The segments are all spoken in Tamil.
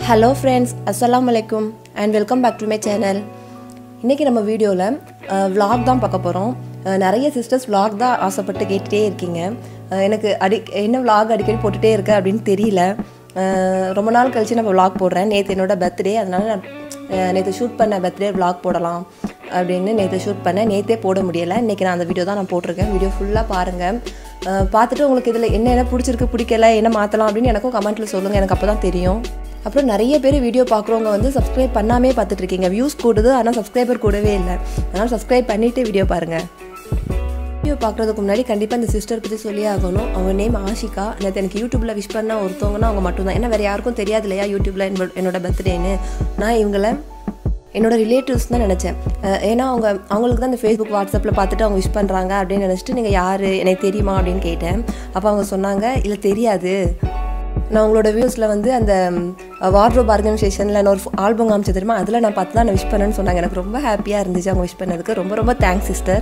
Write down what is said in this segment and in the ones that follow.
ஹலோ ஃப்ரெண்ட்ஸ் அஸ்ஸலாமு அலைக்கும் and welcome back to my channel இன்றைக்கி நம்ம வீடியோவில் vlog தான் பார்க்க போகிறோம் நிறைய சிஸ்டர்ஸ் vlog தான் ஆசைப்பட்டு கேட்டுகிட்டே இருக்கீங்க அஹ் எனக்கு அடி என்ன vlog அடிக்கடி போட்டுகிட்டே இருக்க அப்படின்னு தெரியல அஹ் ரொம்ப நாள் கழிச்சு நம்ம vlog போடுறேன் நேற்று என்னோட பர்த்டே அதனால நான் நேற்று ஷூட் பண்ண பர்த்டே vlog போடலாம் அப்படின்னு நேற்று ஷூட் பண்ணேன் நேற்றே போட முடியலை இன்றைக்கி நான் அந்த வீடியோ தான் நான் போட்டிருக்கேன் வீடியோ ஃபுல்லாக பாருங்கள் அஹ் பார்த்துட்டு உங்களுக்கு இதில் என்ன என்ன பிடிச்சிருக்கு பிடிக்கல என்ன மாற்றலாம் அப்படின்னு எனக்கும் கமெண்ட்டில் சொல்லுங்கள் எனக்கு அப்போ தான் தெரியும் அப்புறம் நிறைய பேர் வீடியோ பார்க்குறவங்க வந்து சப்ஸ்கிரைப் பண்ணாமே பார்த்துட்டு இருக்கீங்க வியூஸ் கூடுது ஆனால் சப்ஸ்கிரைபர் கூடவே இல்லை அதனால் சப்ஸ்கிரைப் பண்ணிவிட்டு வீடியோ பாருங்கள் வீடியோ பார்க்குறதுக்கு முன்னாடி கண்டிப்பாக இந்த சிஸ்டர் பற்றி சொல்லியே ஆகணும் அவங்க நேம் ஆஷிகா நேற்று எனக்கு யூடியூப்பில் விஷ் பண்ண ஒருத்தவங்கன்னா அவங்க மட்டும்தான் ஏன்னா வேறு யாருக்கும் தெரியாது இல்லையா யூடியூப்பில் என்னோட பர்த்டேன்னு நான் இவங்களை என்னோட ரிலேட்டிவ்ஸ் தான் நினச்சேன் அஹ் ஏன்னா அவங்க அவங்களுக்கு தான் இந்த ஃபேஸ்புக் வாட்ஸ்அப்பில் பார்த்துட்டு அவங்க விஷ் பண்ணுறாங்க அப்படின்னு நினச்சிட்டு நீங்கள் யார் எனக்கு தெரியுமா அப்படின்னு கேட்டேன் அப்போ அவங்க சொன்னாங்க இல்லை தெரியாது நான் உங்களோட வியூஸில் வந்து அந்த வார்ட்ரோப் ஆர்கனைசேஷனில் நான் ஒரு ஆல்பம் காமிச்சு தெரியுமா அதில் நான் பார்த்து தான் நான் விஷ் பண்ணேன்னு சொன்னாங்க எனக்கு ரொம்ப ஹாப்பியாக இருந்துச்சு அவங்க விஷ் பண்ணதுக்கு ரொம்ப ரொம்ப தேங்க்ஸ் சிஸ்டர்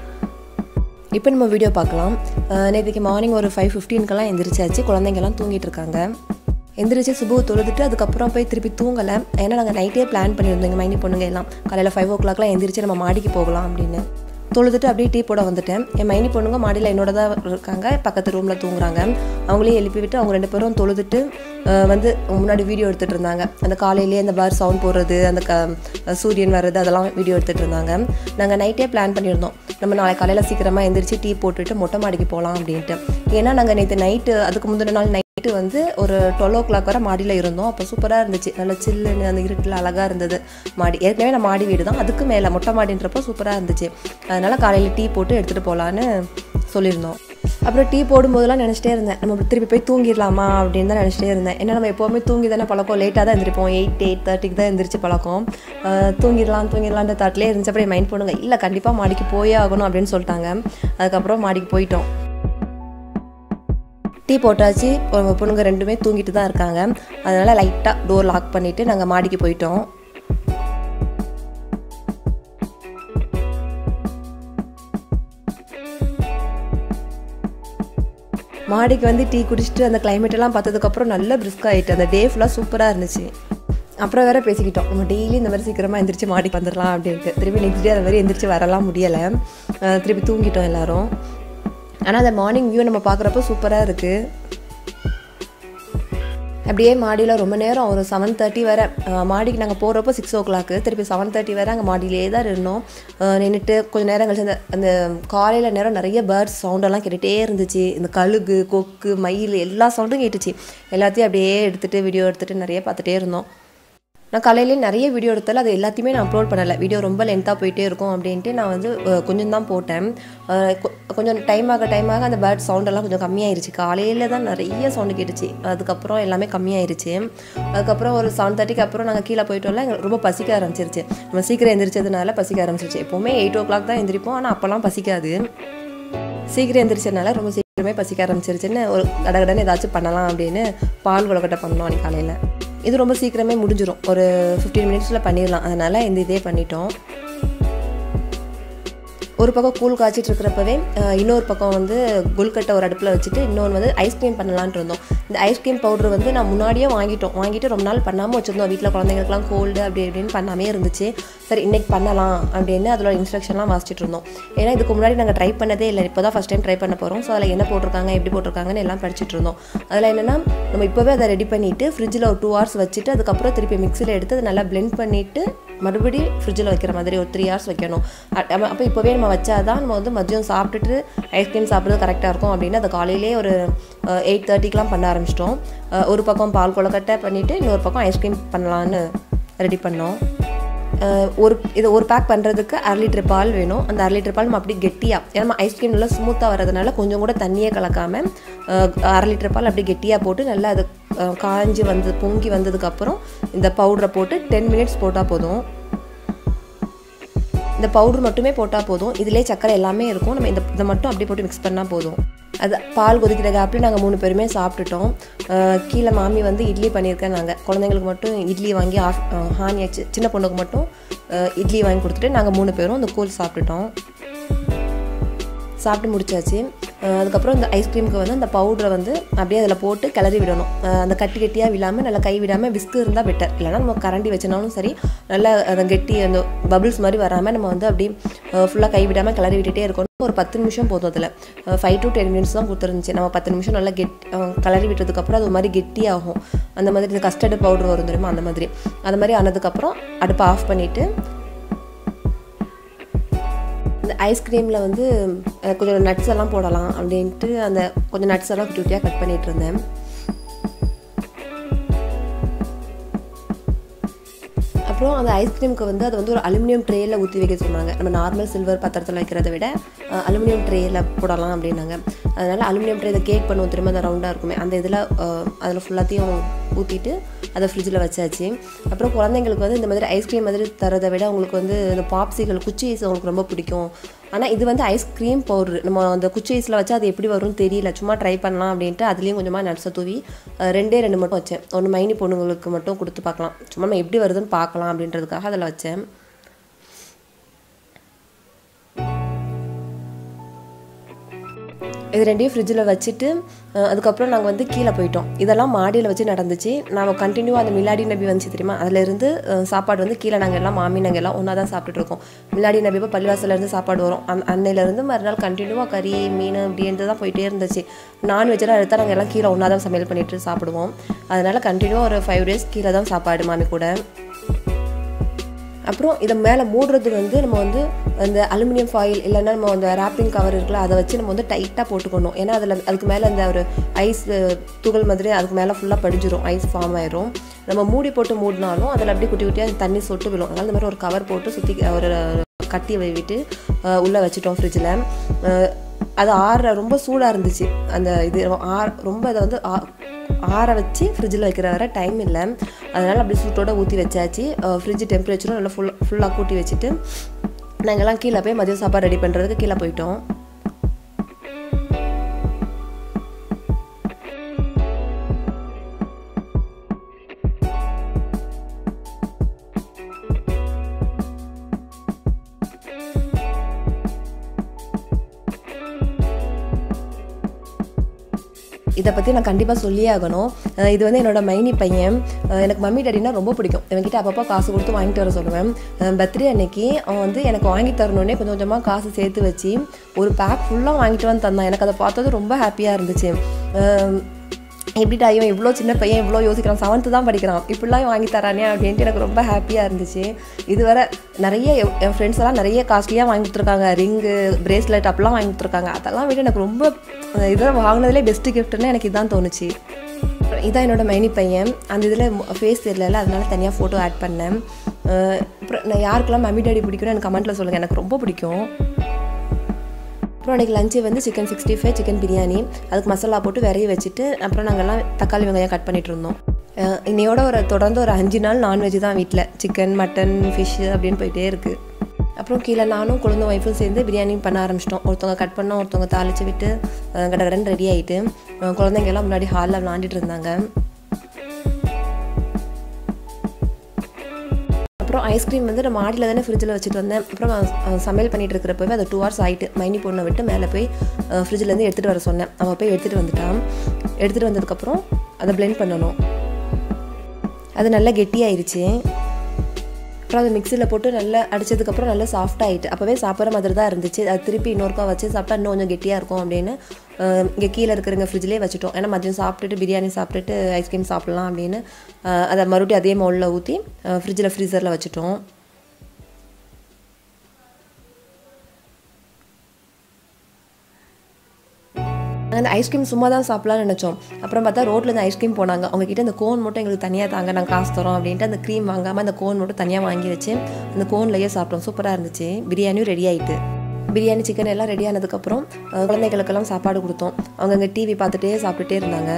இப்போ நம்ம வீடியோ பார்க்கலாம் அஹ் நேற்றுக்கு மார்னிங் ஒரு ஃபைவ் ஃபிஃப்டீனுக்கெல்லாம் எந்திரிச்சாச்சு குழந்தைங்கலாம் தூங்கிட்டு இருக்காங்க எந்திரிச்சு சுபு தொழுதுட்டு அதுக்கப்புறம் போய் திருப்பி தூங்கலை ஏன்னா நாங்கள் நைட்டே பிளான் பண்ணியிருந்தோம் எங்கள் மைனி பொண்ணுங்க எல்லாம் காலையில் ஃபைவ் ஓ கிளாக்லாம் எந்திரிச்சு நம்ம மாடிக்கு போகலாம் அப்படின்னு தொழுதுட்டு அப்படியே டீ போட வந்துட்டேன் என் மைனி பொண்ணுங்க மாடியில் என்னோட தான் இருக்காங்க பக்கத்து ரூமில் தூங்குறாங்க அவங்களையும் எழுப்பி விட்டு அவங்க ரெண்டு பேரும் தொழுதுட்டு அஹ் வந்து முன்னாடி வீடியோ எடுத்துகிட்டு இருந்தாங்க அந்த காலையிலேயே அந்த பார் சவுண்ட் போடுறது அந்த க சூரியன் வர்றது அதெல்லாம் வீடியோ எடுத்துகிட்டு இருந்தாங்க நாங்கள் நைட்டே பிளான் பண்ணியிருந்தோம் நம்ம நாளைக்கு காலையில் சீக்கிரமாக எந்திரிச்சு டீ போட்டுட்டு மொட்டை மாடிக்கு போகலாம் அப்படின்ட்டு ஏன்னா நாங்கள் நேற்று நைட்டு அதுக்கு முந்தின நாள் நைட்டு வந்து ஒரு டுவெல் ஓ கிளாக் வரை மாடியில் இருந்தோம் அப்போ சூப்பராக இருந்துச்சு நல்லா சில்லுன்னு அந்த இருட்டில் அழகாக இருந்தது மாடி ஏற்கனவே நான் மாடி வீடு தான் அதுக்கு மேலே மொட்டை மாடின்றப்போ சூப்பராக இருந்துச்சு அதனால் காலையில் டீ போட்டு எடுத்துகிட்டு போகலான்னு சொல்லியிருந்தோம் அப்புறம் டீ போடும்போதெல்லாம் நினச்சிட்டே இருந்தேன் நம்ம திருப்பி போய் தூங்கிடலாமா அப்படின்னு தான் நினச்சிட்டே இருந்தேன் ஏன்னா நம்ம எப்போவுமே தூங்கி தானே பழக்கம் லேட்டாக தான் எழுந்திரிப்போம் எயிட் எயிட் தேர்ட்டிக்கு தான் எழுந்திரிச்சு பழக்கம் அஹ் தூங்கிடலாம் தூங்கிடலான்ற தாட்லேயே இருந்துச்சு அப்படியே மைண்ட் பண்ணுங்க இல்லை கண்டிப்பாக மாடிக்கு போயே ஆகணும் அப்படின்னு சொல்லிட்டாங்க அதுக்கப்புறம் மாடிக்கு போயிட்டோம் டீ போட்டாச்சு பொ- பொண்ணுங்க ரெண்டுமே தூங்கிட்டு தான் இருக்காங்க அதனால் லைட்டாக டோர் லாக் பண்ணிவிட்டு நாங்கள் மாடிக்கு போயிட்டோம் மாடிக்கு வந்து டீ குடிச்சிட்டு அந்த climate எல்லாம் பார்த்ததுக்கப்புறம் நல்ல பிரிஸ்க் ஆகிட்டு அந்த டே ஃபுல்லாக சூப்பராக இருந்துச்சு அப்புறம் வேற பேசிக்கிட்டோம் நம்ம டெய்லி இந்த மாதிரி சீக்கிரமாக எந்திரிச்சு மாடிக்கு வந்துடலாம் அப்படின்ட்டு திருப்பி நெக்ஸ்ட் டே அந்த மாதிரி எந்திரிச்சு வரலாம் முடியலை அஹ் திருப்பி தூங்கிட்டோம் எல்லாரும் ஆனால் அந்த மார்னிங் வியூ நம்ம பார்க்குறப்போ சூப்பராக இருக்குது அப்படியே மாடியில் ரொம்ப நேரம் ஒரு செவன் தேர்ட்டி வரை அஹ், மாடிக்கு நாங்கள் போகிறப்போ சிக்ஸ் ஓ கிளாக்கு திருப்பி செவன் தேர்ட்டி வரை அங்கே மாடியிலே தான் இருந்தோம் அஹ், நின்னுட்டு கொஞ்சம் நேரம் கழிச்சு அந்த அந்த காலையில் நேரம் நிறைய பேர்ட்ஸ் சவுண்டெல்லாம் கேட்டுகிட்டே இருந்துச்சு இந்த கழுகு கொக்கு மயில் எல்லா சவுண்டும் கேட்டுச்சு எல்லாத்தையும் அப்படியே எடுத்துகிட்டு வீடியோ எடுத்துகிட்டு நிறைய பார்த்துட்டே இருந்தோம் நான் காலையிலேயே நிறைய வீடியோ எடுத்தாலும் அது எல்லாத்தையுமே நான் அப்லோட் பண்ணலை வீடியோ ரொம்ப லென்த்தாக போயிட்டே இருக்கும் அப்படின்ட்டு நான் வந்து அஹ், கொஞ்சம் தான் போட்டேன் அஹ், கொ- கொஞ்சம் டைம் ஆக டைம் ஆக அந்த பேர்ட் சவுண்டெல்லாம் கொஞ்சம் கம்மியாயிருச்சு காலையில் தான் நிறைய சவுண்டு கேட்டுச்சு அதுக்கப்புறம் எல்லாமே கம்மியாயிருச்சு அதுக்கப்புறம் ஒரு செவன் தேர்ட்டிக்கு அப்புறம் நாங்கள் கீழே போயிட்டோம்ல எங்களுக்கு ரொம்ப பசிக்க ஆரம்பிச்சிருச்சு நம்ம சீக்கிரம் எந்திரிச்சதுனால பசிக்க ஆரம்பிச்சிருச்சு எப்போவுமே எயிட் ஓ கிளாக் தான் எந்திரிப்போம் ஆனால் அப்போல்லாம் பசிக்காது சீக்கிரம் எந்திரிச்சதுனால ரொம்ப சீக்கிரமே பசிக்க ஆரம்பிச்சிருச்சுன்னு ஒரு கடகடன்னு ஏதாச்சும் பண்ணலாம் அப்படின்னு பால் கொலக்கட்டை பண்ணோம் அன்றைக்கி காலையில் இது ரொம்ப சீக்கிரமே முடிஞ்சிடும் ஒரு ஃபிஃப்டீன் மினிட்ஸில் பண்ணிடலாம் அதனால் இந்த இதே பண்ணிட்டோம் ஒரு பக்கம் கூழ் காய்ச்சிட்டு இருக்கிறப்பவே அஹ், இன்னொரு பக்கம் வந்து குல்கட்டை ஒரு அடுப்பில் வச்சுட்டு இன்னொன்று வந்து ஐஸ்கிரீம் பண்ணலான்ட்டு இருந்தோம் இந்த ஐஸ்கிரீம் பவுடர் வந்து நான் முன்னாடியே வாங்கிட்டோம் வாங்கிட்டு ரொம்ப நாள் பண்ணாமல் வச்சுருந்தோம் வீட்டில் குழந்தைங்களுக்குலாம் கோல்டு அப்படி இப்படின்னு பண்ணாமே இருந்துச்சு சரி இன்னைக்கு பண்ணலாம் அப்படின்னு அதோட இன்ஸ்ட்ரக்ஷன்லாம் வாசிச்சுட்டு இருந்தோம் ஏன்னா இதுக்கு முன்னாடி நாங்கள் ட்ரை பண்ணதே இல்லை இப்போ தான் ஃபஸ்ட் டைம் ட்ரை பண்ண போகிறோம் ஸோ அதில் என்ன போட்டிருக்காங்க எப்படி போட்டிருக்காங்கன்னு எல்லாம் படிச்சுட்டு இருந்தோம் அதில் என்னென்னா நம்ம இப்போவே அதை ரெடி பண்ணிவிட்டு ஃப்ரிட்ஜில் ஒரு டூ ஹவர்ஸ் வச்சுட்டு அதுக்கப்புறம் திருப்பி மிக்சியில் எடுத்து அதை நல்லா பிளெண்ட் பண்ணிவிட்டு மறுபடி ஃப்ரிட்ஜில் வைக்கிற மாதிரி ஒரு த்ரீ ஹவர்ஸ் வைக்கணும் அப்போ இப்போவே நம்ம வச்சாதான் நம்ம வந்து மதியம் சாப்பிட்டுட்டு ஐஸ்கிரீம் சாப்பிட்றது கரெக்டாக இருக்கும் அப்படின்னு அதை காலையிலே ஒரு எயிட் தேர்ட்டிக்கெலாம் பண்ண ஆரம்பிச்சிட்டோம் அஹ் ஒரு பக்கம் பால் கொலக்கட்டை பண்ணிவிட்டு இன்னொரு பக்கம் ஐஸ்கிரீம் பண்ணலான்னு ரெடி பண்ணோம் அஹ் ஒரு இது ஒரு பேக் பண்ணுறதுக்கு அரை லிட்டர் பால் வேணும் அந்த அரை லிட்டர் பால் நம்ம அப்படி கெட்டியாக ஏன்னா நம்ம ஐஸ்கிரீம் நல்லா ஸ்மூத்தாக வரதுனால கொஞ்சம் கூட தண்ணியே கலக்காமல் அரை லிட்டர் பால் அப்படி கெட்டியாக போட்டு நல்லா அது அஹ் காஞ்சு வந்து பொங்கி வந்ததுக்கப்புறம் இந்த பவுடரை போட்டு டென் மினிட்ஸ் போட்டால் போதும் இந்த பவுடர் மட்டுமே போட்டால் போதும் இதிலே சக்கரை எல்லாமே இருக்கும் நம்ம இந்த இதை மட்டும் அப்படியே போட்டு மிக்ஸ் பண்ணால் போதும் அது பால் கொதிக்கிற கேப்பில் நாங்கள் மூணு பேருமே சாப்பிட்டுட்டோம் அஹ் கீழே மாமி வந்து இட்லி பண்ணியிருக்கேன் நாங்கள் குழந்தைங்களுக்கு மட்டும் இட்லி வாங்கி ஆஃப் ஹானி ஆச்சு சின்ன பொண்ணுக்கு மட்டும் அஹ் இட்லி வாங்கி கொடுத்துட்டு நாங்கள் மூணு பேரும் அந்த கூழ் சாப்பிட்டுட்டோம் சாப்பிட்டு முடிச்சாச்சு அஹ் அதுக்கப்புறம் இந்த ஐஸ்கிரீமுக்கு வந்து அந்த பவுடரை வந்து அப்படியே அதில் போட்டு கிளறி விடணும் அஹ் அந்த கட்டி கட்டியாக விழாமல் நல்லா கை விடாமல் விஸ்கு இருந்தால் பெட்டர் இல்லைனா நம்ம கரண்டி வச்சினாலும் சரி நல்லா அந்த கெட்டி அந்த பபிள்ஸ் மாதிரி வராமல் நம்ம வந்து அப்படி ஃபுல்லாக கை விடாமல் கிளறி விட்டுட்டே இருக்கணும் ஒரு பத்து நிமிஷம் போதும் அதில் ஃபைவ் டு டென் மினிட்ஸ் தான் கொடுத்துருந்துச்சு நம்ம பத்து நிமிஷம் நல்லா கெட் அஹ் கிளறி விட்டதுக்கப்புறம் அது ஒரு மாதிரி கெட்டியாகும் அந்த மாதிரி இந்த கஸ்டர்டு பவுடர் வரும் தெரியுமா அந்த மாதிரி அந்த மாதிரி ஆனதுக்கப்புறம் அடுப்பை ஆஃப் பண்ணிவிட்டு இந்த ஐஸ்கிரீமில் வந்து அஹ், கொஞ்சம் நட்ஸ் எல்லாம் போடலாம் அப்படின்ட்டு அந்த கொஞ்சம் நட்ஸ் எல்லாம் குட்டி குட்டியாக கட் பண்ணிட்டு இருந்தேன் அப்புறம் அந்த ஐஸ்கிரீமுக்கு வந்து அது வந்து ஒரு அலுமினியம் ட்ரேயில் ஊற்றி வைக்க சொன்னாங்க நம்ம நார்மல் சில்வர் பாத்திரத்தில் வைக்கிறத விட அலுமினியம் ட்ரேயில் போடலாம் அப்படின்னாங்க அதனால் அலுமினியம் ட்ரே இதை கேக் பண்ணுவோம் திரும்ப அந்த ரவுண்டாக இருக்குமே அந்த இதில் அதில் ஃபுல்லாத்தையும் ஊற்றிட்டு அதை ஃப்ரிட்ஜில் வச்சாச்சு அப்புறம் குழந்தைங்களுக்கு வந்து இந்த மாதிரி ஐஸ்கிரீம் மாதிரி தரதை விட அவங்களுக்கு வந்து இந்த பாப்சிகள் குச்சி ஐஸ் அவங்களுக்கு ரொம்ப பிடிக்கும் ஆனால் இது வந்து ஐஸ்கிரீம் பவுட்ரு நம்ம அந்த குச்சி ஐஸில் வச்சா அது எப்படி வரும்னு தெரியல சும்மா ட்ரை பண்ணலாம் அப்படின்ட்டு அதுலேயும் கொஞ்சமாக நட்ஸை தூவி அஹ், ரெண்டே ரெண்டு மட்டும் வச்சேன் ஒன்று மைனி பொண்ணுங்களுக்கு மட்டும் கொடுத்து பார்க்கலாம் சும்மா நம்ம எப்படி வருதுன்னு பார்க்கலாம் அப்படின்றதுக்காக அதில் வச்சேன் இது ரெண்டையும் ஃப்ரிட்ஜில் வச்சுட்டு அஹ், அதுக்கப்புறம் நாங்கள் வந்து கீழே போயிட்டோம் இதெல்லாம் மாடியில் வச்சு நடந்துச்சு நாங்கள் கண்டினியூவாக அந்த மிலாடி நபி வந்துச்சு தெரியுமா அதுலேருந்து சாப்பாடு வந்து கீழே நாங்கள் எல்லாம் மாமி நாங்கள் எல்லாம் ஒன்றா தான் சாப்பிட்டுட்டு இருக்கோம் மிலாடி நபி இப்போ பள்ளிவாசலேருந்து சாப்பாடு வரும் அந் அன்னையிலேருந்து மறுநாள் கண்டினியூவாக கறி மீன் அப்படின்ட்டு தான் போயிட்டே இருந்துச்சு நான்வெஜ்லாம் எடுத்தால் நாங்கள் எல்லாம் கீழே ஒன்றா தான் சமையல் பண்ணிட்டு சாப்பிடுவோம் அதனால் கண்டினியூவாக ஒரு ஃபைவ் டேஸ் கீழே தான் சாப்பாடு மாமி கூட அப்புறம் இதை மேலே மூடுறது வந்து நம்ம வந்து அந்த அலுமினியம் ஃபாயில் இல்லைன்னா நம்ம அந்த ரேப்பிங் கவர் இருக்குல்ல அதை வச்சு நம்ம வந்து டைட்டாக போட்டுக்கணும் ஏன்னா அதில் அதுக்கு மேலே அந்த ஒரு ஐஸ் துகள் மாதிரி அதுக்கு மேலே ஃபுல்லாக படிஞ்சிரும் ஐஸ் ஃபார்ம் ஆயிரும் நம்ம மூடி போட்டு மூடினாலும் அதில் அப்படியே குட்டி குட்டியாக தண்ணி சொட்டு விழும் அதனால் இந்த மாதிரி ஒரு கவர் போட்டு சுற்றி ஒரு கட்டி விட்டு உள்ளே வச்சுட்டோம் ஃப்ரிட்ஜில் அது ஆற ரொம்ப சூடாக இருந்துச்சு அந்த இது ஆற ரொம்ப அதை வந்து ஆ- ஆற வச்சு ஃப்ரிட்ஜில் வைக்கிற வர டைம் இல்லை அதனால் அப்படி சூட்டோட ஊற்றி வச்சாச்சு ஃப்ரிட்ஜ் டெம்பரேச்சரும் நல்லா ஃபுல் ஃபுல்லாக கூட்டி வச்சுட்டு நாங்கள்லாம் கீழே போய் மதியம் சாப்பாடு ரெடி பண்ணுறதுக்கு கீழே போயிட்டோம் இதை பற்றி நான் கண்டிப்பாக சொல்லியே ஆகணும் அஹ் இது வந்து என்னோட மைனி பையன் அஹ் எனக்கு மம்மி டாடினா ரொம்ப பிடிக்கும் இவன்கிட்ட அப்பப்போ காசு கொடுத்து வாங்கிட்டு வர சொல்லுவேன் பர்த்டே அன்னைக்கு அவன் வந்து எனக்கு வாங்கி தரணுன்னே கொஞ்சம் கொஞ்சமாக காசு சேர்த்து வச்சு ஒரு பேக் ஃபுல்லாக வாங்கிட்டு வந்து தந்தான் எனக்கு அதை பார்த்தது ரொம்ப ஹாப்பியாக இருந்துச்சு அஹ் எப்படிடா இவன் இவ்வளோ சின்ன பையன் இவ்வளோ யோசிக்கிறான் செவன்த்து தான் படிக்கிறான் இப்படிலாம் வாங்கி தரானே அப்படின்ட்டு எனக்கு ரொம்ப ஹாப்பியாக இருந்துச்சு இதுவரை நிறைய என் என் ஃப்ரெண்ட்ஸ் எல்லாம் நிறைய காஸ்ட்லியாக வாங்கி கொடுத்துருக்காங்க ரிங்கு பிரேஸ்லெட் அப்படிலாம் வாங்கி கொடுத்துருக்காங்க அதெல்லாம் விட எனக்கு ரொம்ப அஹ் இதெல்லாம் வாங்கினதுலே பெஸ்ட்டு கிஃப்ட்னு எனக்கு இதான் தோணுச்சு இதான் என்னோட மைனி பையன் அந்த இதில் ஃபேஸ் தெரியல அதனால தனியாக ஃபோட்டோ ஆட் பண்ணேன் அஹ் அப்புறம் நான் யாருக்கெல்லாம் மம்மி டாடி பிடிக்கும்னு எனக்கு கமெண்ட்டில் சொல்லுங்கள் எனக்கு ரொம்ப பிடிக்கும் அப்புறம் அன்றைக்கி லஞ்சு வந்து chicken sixty five chicken biryani அதுக்கு மசாலா போட்டு விரைய வச்சுட்டு அப்புறம் நாங்கள்லாம் தக்காளி வெங்காயம் கட் பண்ணிட்டு இருந்தோம் அஹ் இன்னையோட ஒரு தொடர்ந்து ஒரு அஞ்சு நாள் நான்வெஜ் தான் வீட்டில் சிக்கன் மட்டன் ஃபிஷ் அப்படின்னு போயிட்டே இருக்குது அப்புறம் கீழே நானும் குழந்த ஒய்ஃபும் சேர்ந்து பிரியாணி பண்ண ஆரம்பிச்சிட்டோம் ஒருத்தவங்க கட் பண்ணோம் ஒருத்தவங்க தாளித்து விட்டு அஹ் கடகடன்னு ரெடி ஆகிட்டு குழந்தைங்க எல்லாம் முன்னாடி ஹாலில் விளாண்டுட்டு இருந்தாங்க அப்புறம் ஐஸ்கிரீம் வந்து நான் மாடியில் தானே ஃப்ரிட்ஜில் வச்சுட்டு வந்தேன் அப்புறம் அஹ், சமையல் பண்ணிட்டு இருக்கிறப்பவே அது டூ ஹவர்ஸ் ஆகிட்டு மைனி பொண்ணை விட்டு மேலே போய் ஃப்ரிட்ஜிலேருந்து எடுத்துகிட்டு வர சொன்னேன் அவள் போய் எடுத்துகிட்டு வந்துட்டான் எடுத்துகிட்டு வந்ததுக்கப்புறம் அதை blend பண்ணணும் அது நல்லா கெட்டியாயிருச்சு அப்புறம் அதை மிக்சியில் போட்டு நல்லா அடிச்சதுக்கப்புறம் நல்லா சாஃப்ட் ஆகிட்டு அப்போவே சாப்பிட்ற மாதிரி தான் இருந்துச்சு அது திருப்பி இன்னொருக்கா வச்சு சாப்பிட்டா இன்னும் கொஞ்சம் கெட்டியாக இருக்கும் அப்படின்னு இங்கே கீழே இருக்கிறங்க ஃப்ரிட்ஜ்லேயே வச்சுட்டோம் ஏன்னா மதியம் சாப்பிட்டுட்டு பிரியாணி சாப்பிட்டுட்டு ஐஸ்கிரீம் சாப்பிட்லாம் அப்படின்னு அஹ், அதை மறுபடியும் அதே மவுலில் ஊற்றி ஃப்ரிட்ஜில் ஃப்ரீசரில் வச்சுட்டோம் அந்த ஐஸ்கிரீம் சும்மா தான் சாப்பிட்லாம்னு நினச்சோம் அப்புறம் பார்த்தா ரோட்டில் இருந்து ஐஸ்கிரீம் போனாங்க அவங்க கிட்ட அந்த கோன் மட்டும் எங்களுக்கு தனியாக தாங்க நாங்கள் காசு தரோம் அப்படின்ட்டு அந்த க்ரீம் வாங்காமல் அந்த கோன் மட்டும் தனியாக வாங்கி வச்சு அந்த கோன்லேயே சாப்பிட்டோம் சூப்பராக இருந்துச்சு பிரியாணியும் ரெடி ஆயிட்டு பிரியாணி சிக்கன் எல்லாம் ரெடி ஆனதுக்கப்புறம் அஹ், குழந்தைகளுக்கெல்லாம் சாப்பாடு கொடுத்தோம் அவங்க அங்கே டிவி பார்த்துட்டே சாப்பிட்டுட்டே இருந்தாங்க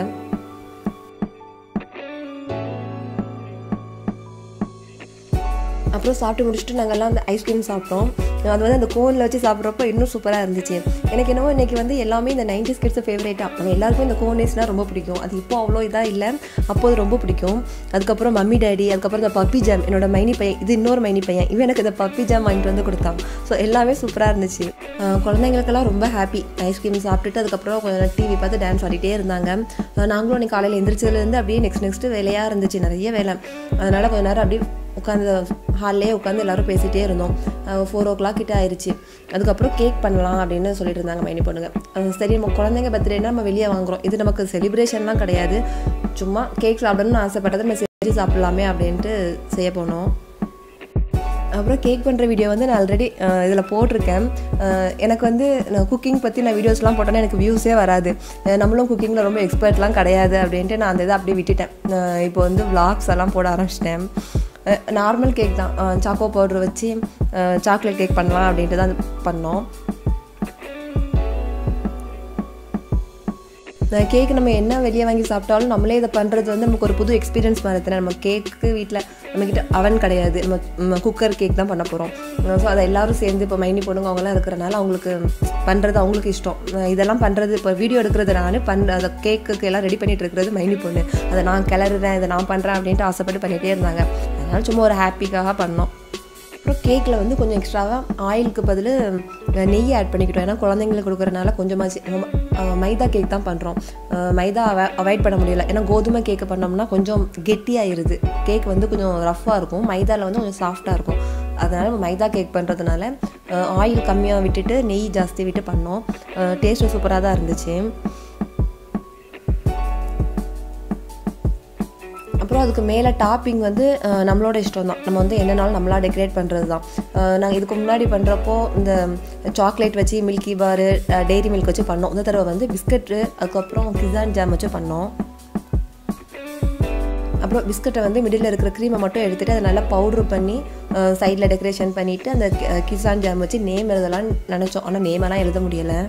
அப்புறம் சாப்பிட்டு முடிச்சுட்டு நாங்கள்லாம் அந்த ஐஸ்கிரீம் சாப்பிட்டோம் அது வந்து அந்த கோனில் வச்சு சாப்பிட்றப்ப இன்னும் சூப்பராக இருந்துச்சு எனக்கு என்னவோ இன்றைக்கி வந்து எல்லாமே இந்த நைன்டி கிட்ஸ் ஃபேவரேட்டாக அவங்க எல்லாருக்கும் இந்த கோனேஸ்னால் ரொம்ப பிடிக்கும் அது இப்போ அவ்வளோ இதாக இல்லை அப்போது ரொம்ப பிடிக்கும் அதுக்கப்புறம் மம்மி டேடி அதுக்கப்புறம் இந்த பப்பி ஜாம் என்னோட மைனி பையன் இது இன்னொரு மைனி பையன் இவன் எனக்கு இந்த பப்பி ஜாம் வாங்கிட்டு வந்து கொடுத்தான் ஸோ எல்லாமே சூப்பராக இருந்துச்சு அஹ் குழந்தைங்களுக்கெல்லாம் ரொம்ப ஹாப்பி ஐஸ்கிரீம் சாப்பிட்டுட்டு அதுக்கப்புறம் கொஞ்சம் நேரம் டிவி பார்த்து டான்ஸ் ஆடிட்டே இருந்தாங்க அஹ் நாங்களும் அன்றைக்கி காலையில் எந்திரிச்சதுலேருந்து அப்படியே நெக்ஸ்ட் நெக்ஸ்ட்டு வேலையாக இருந்துச்சு நிறைய வேலை அதனால் கொஞ்ச நேரம் அப்படியே உட்காந்து ஹால்லே உட்காந்து எல்லாரும் பேசிகிட்டே இருந்தோம் ஃபோர் ஓ கிளாக் கிட்ட ஆயிடுச்சு அதுக்கப்புறம் கேக் பண்ணலாம் அப்படின்னு சொல்லிட்டு இருந்தாங்க மைனி பொண்ணுங்க அஹ் சரி நம்ம குழந்தைங்க பர்த்டேனா நம்ம வெளியே வாங்குறோம் இது நமக்கு செலிப்ரேஷன்லாம் கிடையாது சும்மா கேக் சாப்பிடணும்னு ஆசைப்பட்டதை நம்ம சரி சாப்பிட்லாமே அப்படின்ட்டு செய்ய போனோம் அப்புறம் கேக் பண்ணுற வீடியோ வந்து நான் ஆல்ரெடி இதில் போட்டிருக்கேன் அஹ் எனக்கு வந்து நான் குக்கிங் பற்றி நான் வீடியோஸ்லாம் போட்டேன்னா எனக்கு வியூஸே வராது அஹ் நம்மளும் குக்கிங்கில் ரொம்ப எக்ஸ்பர்ட்லாம் கிடையாது அப்படின்ட்டு நான் அந்த இதை அப்படியே விட்டுட்டேன் அஹ் இப்போ வந்து vlogs எல்லாம் போட ஆரம்பிச்சிட்டேன் நார்மல் கேக் தான் சாக்கோ பவுடர் வச்சு சாக்லேட் கேக் பண்ணலாம் அப்படின்ட்டு தான் பண்ணோம் கேக் நம்ம என்ன வெளியே வாங்கி சாப்பிட்டாலும் நம்மளே இதை பண்ணுறது வந்து நமக்கு ஒரு புது எக்ஸ்பீரியன்ஸ் மாதிரி தானே நம்ம கேக்கு வீட்டில் நம்மக்கிட்ட அவன் கிடையாது நம்ம குக்கர் கேக் தான் பண்ண போகிறோம் ஸோ அதை எல்லாரும் சேர்ந்து இப்போ மைனி பொண்ணுங்க அவங்களாம் இருக்கிறனால அவங்களுக்கு பண்ணுறது அவங்களுக்கு இஷ்டம் அஹ் இதெல்லாம் பண்ணுறது இப்போ வீடியோ எடுக்கிறது நான் பண்ண அந்த கேக்குக்கு எல்லாம் ரெடி பண்ணிட்டு இருக்கிறது மைனி பொண்ணு அதை நான் கிளறுறேன் இதை நான் பண்ணுறேன் அப்படின்ட்டு ஆசைப்பட்டு பண்ணிகிட்டே இருந்தாங்க அதனால சும்மா ஒரு ஹாப்பிக்காக பண்ணோம் அப்புறம் கேக்கில் வந்து கொஞ்சம் எக்ஸ்ட்ராவாக ஆயிலுக்கு பதில் நெய் ஆட் பண்ணிக்கிட்டோம் ஏன்னா குழந்தைங்களுக்கு கொடுக்குறனால கொஞ்சமாச்சு நம்ம, அஹ், மைதா கேக் தான் பண்ணுறோம் மைதா அவாய்ட் பண்ண முடியல ஏன்னா கோதுமை கேக்கு பண்ணோம்னா கொஞ்சம் கெட்டியாயிருது கேக் வந்து கொஞ்சம் ரஃப்பாக இருக்கும் மைதாவில் வந்து கொஞ்சம் சாஃப்டாக இருக்கும் அதனால் நம்ம மைதா கேக் பண்ணுறதுனால ஆயில் கம்மியாக விட்டுட்டு நெய் ஜாஸ்தி விட்டு பண்ணோம் டேஸ்ட்டு சூப்பராக தான் இருந்துச்சு அப்புறம் அதுக்கு மேலே டாப்பிங் வந்து அஹ், நம்மளோட இஷ்டம் தான் நம்ம வந்து என்னனாலும் நம்மளா டெக்கரேட் பண்ணுறது தான் நாங்கள் இதுக்கு முன்னாடி பண்ணுறப்போ இந்த சாக்லேட் வச்சு மில்கி பாரு டெய்ரி மில்க் வச்சு பண்ணோம் இந்த தடவை வந்து பிஸ்கட்டு அதுக்கப்புறம் கிசான் ஜாம் வச்சு பண்ணோம் அப்புறம் பிஸ்கட்டை வந்து மிடில் இருக்கிற க்ரீமை மட்டும் எடுத்துகிட்டு அதை நல்லா பவுட்ரு பண்ணி சைடில் டெக்கரேஷன் பண்ணிவிட்டு அந்த கி- கிசான் ஜாம் வச்சு நேம் எழுதலாம்னு நினச்சோம் ஆனால் நேமெல்லாம் எழுத முடியலை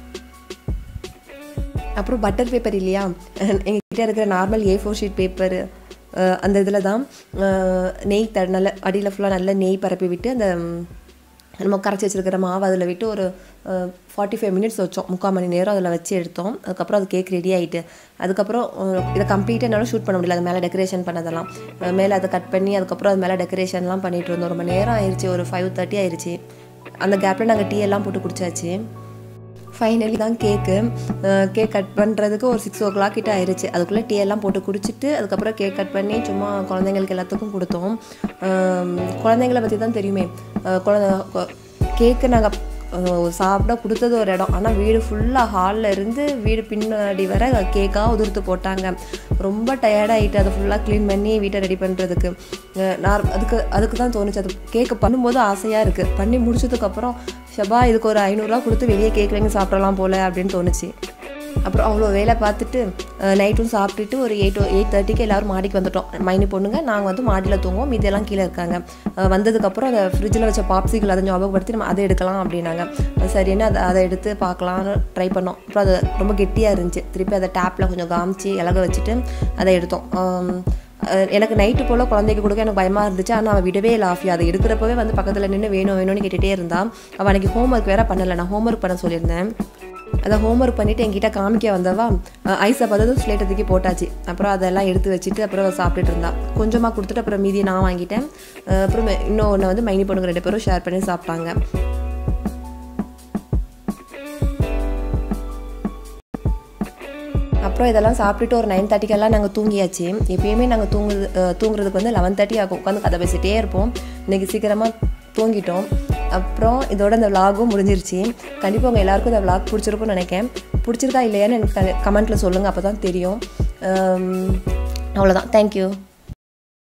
அப்புறம் பட்டர் பேப்பர் இல்லையா எங்ககிட்ட இருக்கிற normal A four sheet paper அந்த இதில் தான் அஹ், நெய் த நல்ல அடியில் ஃபுல்லாக நல்ல நெய் பரப்பி விட்டு அந்த ம், நம்ம கரைச்சி வச்சிருக்கிற மாவு அதில் விட்டு ஒரு ஃபார்ட்டி ஃபைவ் மினிட்ஸ் வச்சோம் முக்கால் மணி நேரம் அதில் வச்சு எடுத்தோம் அதுக்கப்புறம் அது கேக் ரெடி ஆகிட்டு அதுக்கப்புறம் அஹ், இதை கம்ப்ளீட்டாக என்னால் ஷூட் பண்ண முடியல அது மேலே டெக்கரேஷன் பண்ணதெல்லாம் அஹ், மேலே அதை கட் பண்ணி அதுக்கப்புறம் அது மேலே டெக்கரேஷன்லாம் பண்ணிட்டு இருந்தோம் ரொம்ப நேரம் ஆயிடுச்சு ஒரு ஃபைவ் தேர்ட்டி ஆயிடுச்சு அந்த கேப்பில் நாங்கள் டீ எல்லாம் போட்டு குடிச்சாச்சு ஃபைனலி தான் கேக்கு கேக் கட் பண்ணுறதுக்கு ஒரு சிக்ஸ் ஓ கிளாக் கிட்ட ஆயிடுச்சு அதுக்குள்ளே டீ எல்லாம் போட்டு குடிச்சிட்டு அதுக்கப்புறம் கேக் கட் பண்ணி சும்மா குழந்தைங்களுக்கு எல்லாத்துக்கும் கொடுத்தோம் அஹ் குழந்தைங்கள பற்றி தான் தெரியுமே அஹ் குழந்தை கேக்கு நாங்கள் சாப்பிட கொடுத்தது ஒரு இடம் ஆனால் வீடு ஃபுல்லாக ஹாலில் இருந்து வீடு பின்னாடி வர கேக்காக உதிர்த்து போட்டாங்க ரொம்ப டயர்டாகிட்டு அதை ஃபுல்லாக க்ளீன் பண்ணி வீட்டை ரெடி பண்ணுறதுக்கு நான் அதுக்கு அதுக்கு தான் தோணுச்சு அது கேக்கு பண்ணும்போது ஆசையாக இருக்குது பண்ணி முடிச்சதுக்கப்புறம் ஷபா இதுக்கு ஒரு ஐநூறுரூவா கொடுத்து வெளியே கேக் வாங்கி சாப்பிடலாம் போல அப்படின்னு தோணுச்சு அப்புறம் அவ்வளோ வேலை பார்த்துட்டு நைட்டும் சாப்பிட்டுட்டு ஒரு எயிட் எயிட் தேர்ட்டிக்கு எல்லோரும் மாடிக்கு வந்துட்டோம் மைனி பொண்ணுங்க நாங்கள் வந்து மாடியில் தூங்குவோம் மீதியெல்லாம் கீழே இருக்காங்க அஹ் வந்ததுக்கப்புறம் அந்த ஃப்ரிட்ஜில் வச்ச பாப்சிகள் அதை ஞாபகப்படுத்தி நம்ம அதை எடுக்கலாம் அப்படின்னாங்க சரின்னு அதை அதை எடுத்து பார்க்கலான்னு ட்ரை பண்ணோம் அப்புறம் அது ரொம்ப கெட்டியாக இருந்துச்சு திருப்பி அதை டேப்பில் கொஞ்சம் காமிச்சு இலக வச்சுட்டு அதை எடுத்தோம் ஆம், அஹ் எனக்கு நைட்டு போல் குழந்தைக்கு கொடுக்க எனக்கு பயமாக இருந்துச்சு ஆனால் அவன் விடவே இல்லை ஆஃபி அதை எடுக்கிறப்பவே வந்து பக்கத்தில் நின்று வேணும் வேணும்னு கேட்டுகிட்டே இருந்தான் அவன் அன்றைக்கி ஹோம்ஒர்க் வேறு பண்ணலை நான் ஹோம்ஒர்க் பண்ண சொல்லியிருந்தேன் அதை ஹோம்ஒர்க் பண்ணிவிட்டு என்கிட்ட காமிக்க வந்தவா ஐஸை பார்த்ததும் ஸ்லேட்டை தூக்கி போட்டாச்சு அப்புறம் அதெல்லாம் எடுத்து வச்சுட்டு அப்புறம் அவ சாப்பிட்டுட்டு இருந்தா கொஞ்சமாக கொடுத்துட்டு அப்புறம் மீதியை நான் வாங்கிட்டேன் அஹ் அப்புறம் இன்னும் ஒன்று வந்து மைனி பொண்ணுங்க ரெண்டு பேரும் ஷேர் பண்ணி சாப்பிட்டாங்க அப்புறம் இதெல்லாம் சாப்பிட்டுட்டு ஒரு நைன் தேர்ட்டிக்கெல்லாம் நாங்கள் தூங்கியாச்சு எப்பயுமே நாங்கள் தூங்குறது அஹ் தூங்குறதுக்கு வந்து லெவன் தேர்ட்டி ஆகும் உட்காந்து கதை பேசிகிட்டே இருப்போம் இன்றைக்கி சீக்கிரமாக தூங்கிட்டோம் அப்புறம் இதோட இந்த விலாகும் முடிஞ்சிருச்சு கண்டிப்பாக உங்கள் எல்லாருக்கும் இந்த விலாக் பிடிச்சிருக்கும்னு நினைக்கிறேன் பிடிச்சிருக்கா இல்லையான்னு எனக்கு கமெண்ட்டில் சொல்லுங்கள் அப்போ தான் தெரியும் அவ்வளோதான் தேங்க்யூ